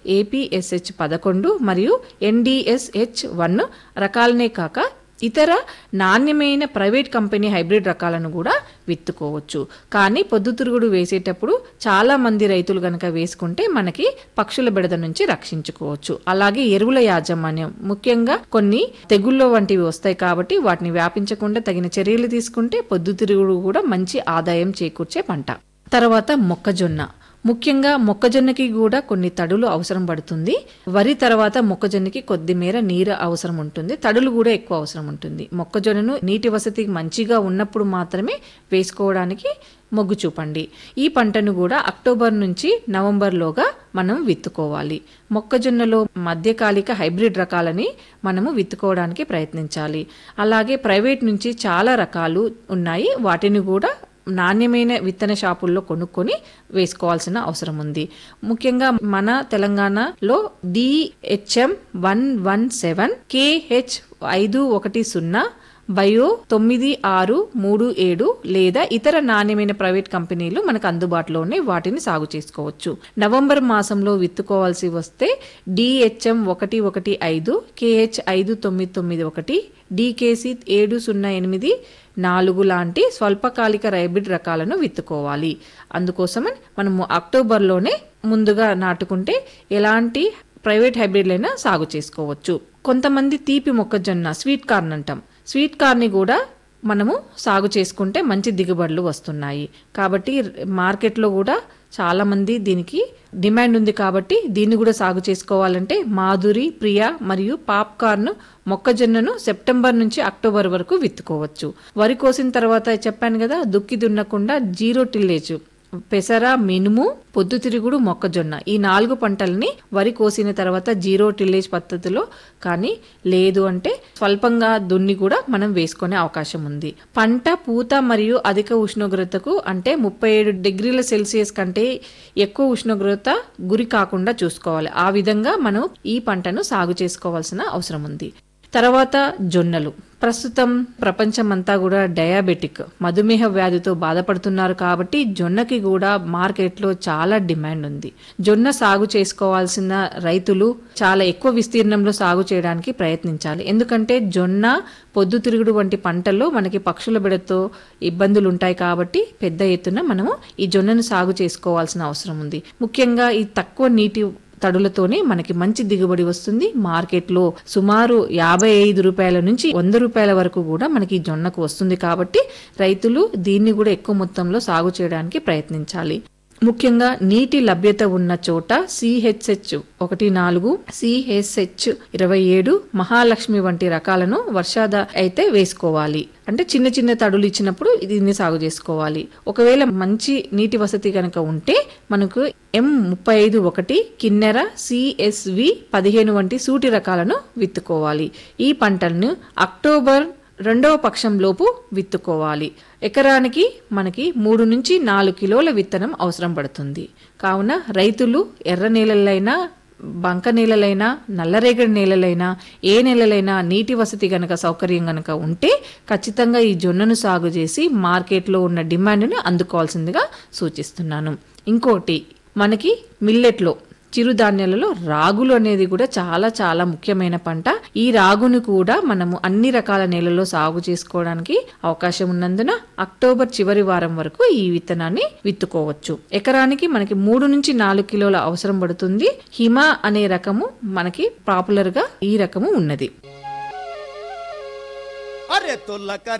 APSH పదకొండు మరియు NDSH one రకాలనే కాక ఇతర నాణ్యమైన ప్రైవేట్ కంపెనీ హైబ్రిడ్ రకాలను కూడా విత్తుకోవచ్చు కానీ పొద్దుతిరుగుడు వేసేటప్పుడు చాలా మంది రైతులు గనక వేసుకుంటే మనకి పక్షుల బెడద నుంచి రక్షించుకోవచ్చు అలాగే ఎరువుల యాజమాన్యం ముఖ్యంగా కొన్ని తెగుళ్ళ వంటివి వస్తాయి కాబట్టి వాటిని వ్యాపించకుండా తగిన చర్యలు తీసుకుంటే పొద్దుతిరుగుడు కూడా మంచి ఆదాయం చేకూర్చే పంట తర్వాత మొక్కజొన్న ముఖ్యంగా మొక్కజొన్నకి కూడా కొన్ని తడులు అవసరం పడుతుంది వరి తర్వాత మొక్కజొన్నకి కొద్ది మేర నీరు అవసరం ఉంటుంది తడులు కూడా ఎక్కువ అవసరం ఉంటుంది మొక్కజొన్నను నీటి వసతి మంచిగా ఉన్నప్పుడు మాత్రమే వేసుకోవడానికి మొగ్గు చూపండి ఈ పంటను కూడా అక్టోబర్ నుంచి నవంబర్లోగా మనం విత్తుకోవాలి మొక్కజొన్నలో మధ్యకాలిక హైబ్రిడ్ రకాలని మనము విత్తుకోవడానికి ప్రయత్నించాలి అలాగే ప్రైవేట్ నుంచి చాలా రకాలు ఉన్నాయి వాటిని కూడా నాణ్యమైన విత్తన షాపుల్లో కొనుక్కొని వేసుకోవాల్సిన అవసరం ఉంది ముఖ్యంగా మన తెలంగాణలో DHM one one seven KH ఐదు ఒకటి సున్నా బయో తొమ్మిది ఆరు మూడు ఏడు లేదా ఇతర నాణ్యమైన ప్రైవేట్ కంపెనీలు మనకు అందుబాటులో ఉన్నాయి వాటిని సాగు చేసుకోవచ్చు నవంబర్ మాసంలో విత్తుకోవాల్సి వస్తే డిహెచ్ఎం ఒకటి ఒకటి ఐదు కేహెచ్ ఐదు తొమ్మిది తొమ్మిది ఒకటి డికేసి ఏడు సున్నా ఎనిమిది నాలుగు లాంటి స్వల్పకాలిక హైబ్రిడ్ రకాలను విత్తుకోవాలి అందుకోసమని మనము అక్టోబర్లోనే ముందుగా నాటుకుంటే ఎలాంటి ప్రైవేట్ హైబ్రిడ్లైనా సాగు చేసుకోవచ్చు కొంతమంది తీపి మొక్కజొన్న స్వీట్ కార్న్ అంటాం స్వీట్ కార్న్ని కూడా మనము సాగు చేసుకుంటే మంచి దిగుబడులు వస్తున్నాయి కాబట్టి మార్కెట్లో కూడా చాలా మంది దీనికి డిమాండ్ ఉంది కాబట్టి దీన్ని కూడా సాగు చేసుకోవాలంటే మాధురి ప్రియా మరియు పాప్కార్న్ మొక్కజొన్నను సెప్టెంబర్ నుంచి అక్టోబర్ వరకు విత్తుకోవచ్చు వరి కోసిన తర్వాత చెప్పాను కదా దుక్కి దున్నకుండా జీరో టిల్లేజ్ పెసర మినుము పొద్దుతిరుగుడు మొక్కజొన్న ఈ నాలుగు పంటల్ని వరి కోసిన తర్వాత జీరో టిల్లేజ్ పద్ధతిలో కానీ లేదు అంటే స్వల్పంగా దున్ని కూడా మనం వేసుకునే అవకాశం ఉంది పంట పూత మరియు అధిక ఉష్ణోగ్రతకు అంటే ముప్పై ఏడు డిగ్రీల సెల్సియస్ కంటే ఎక్కువ ఉష్ణోగ్రత గురి కాకుండా చూసుకోవాలి ఆ విధంగా మనం ఈ పంటను సాగు చేసుకోవాల్సిన అవసరం ఉంది తర్వాత జొన్నలు ప్రస్తుతం ప్రపంచమంతా కూడా డయాబెటిక్ మధుమేహ వ్యాధితో బాధపడుతున్నారు కాబట్టి జొన్నకి కూడా మార్కెట్లో చాలా డిమాండ్ ఉంది జొన్న సాగు చేసుకోవాల్సిన రైతులు చాలా ఎక్కువ విస్తీర్ణంలో సాగు చేయడానికి ప్రయత్నించాలి ఎందుకంటే జొన్న పొద్దుతిరుగుడు వంటి పంటల్లో మనకి పక్షుల బిడతో ఇబ్బందులు ఉంటాయి కాబట్టి పెద్ద ఎత్తున మనము ఈ జొన్నను సాగు చేసుకోవాల్సిన అవసరం ఉంది ముఖ్యంగా ఈ తక్కువ నీటి తడులతోనే మనకి మంచి దిగుబడి వస్తుంది మార్కెట్లో సుమారు యాభై ఐదు రూపాయల నుంచి వంద రూపాయల వరకు కూడా మనకి జొన్నకు వస్తుంది కాబట్టి రైతులు దీన్ని కూడా ఎక్కువ మొత్తంలో సాగు చేయడానికి ప్రయత్నించాలి ముఖ్యంగా నీటి లభ్యత ఉన్న చోట సిహెచ్హెచ్ ఒకటి నాలుగు సిహెచ్హెచ్ ఇరవై ఏడు మహాలక్ష్మి వంటి రకాలను వర్షాద అయితే వేసుకోవాలి అంటే చిన్న చిన్న తడులు ఇచ్చినప్పుడు దీన్ని సాగు చేసుకోవాలి ఒకవేళ మంచి నీటి వసతి కనుక ఉంటే మనకు ఎం ముప్పై ఐదు ఒకటి కిన్నెర సిఎస్వి పదిహేను వంటి సూటి రకాలను విత్తుకోవాలి ఈ పంటలను అక్టోబర్ రెండవ పక్షంలోపు విత్తుకోవాలి ఎకరానికి మనకి మూడు నుంచి నాలుగు కిలోల విత్తనం అవసరం పడుతుంది కావున రైతులు ఎర్ర నేలలైనా బంక నేలలైనా నల్లరేగడి నేలలైనా ఏ నేలలైనా నీటి వసతి గనక సౌకర్యం గనక ఉంటే ఖచ్చితంగా ఈ జొన్నను సాగు చేసి మార్కెట్లో ఉన్న డిమాండ్ను అందుకోవాల్సిందిగా సూచిస్తున్నాను ఇంకోటి మనకి మిల్లెట్లో చిరుధాన్యాలలో రాగులు అనేది కూడా చాలా చాలా ముఖ్యమైన పంట ఈ రాగును కూడా మనము అన్ని రకాల నేలల్లో సాగు చేసుకోవడానికి అవకాశం ఉన్నందున అక్టోబర్ చివరి వారం వరకు ఈ విత్తనాన్ని విత్తుకోవచ్చు ఎకరానికి మనకి మూడు నుంచి నాలుగు కిలోల అవసరం పడుతుంది హిమ అనే రకము మనకి పాపులర్ గా ఈ రకము ఉన్నది అరే తొల్లక